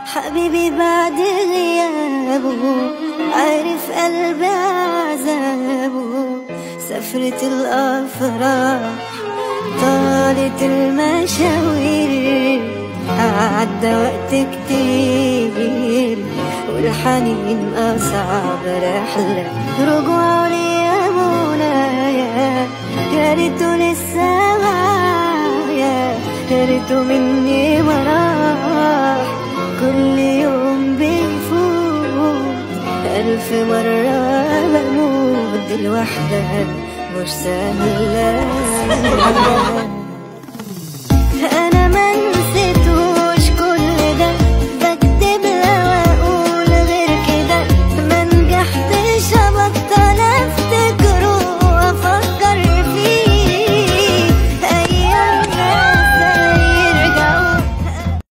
حبيبي بعد غيابه عارف قلبي عذابه سفرة الأفراح طالت المشاوير عدى وقت كتير والحنين أصعب رحلة رجوع لي يا مولاي يا ريته لسه معايا يا ريته مني ما راح كل يوم بيفوت ألف مرة بموت الوحدة مش سهلة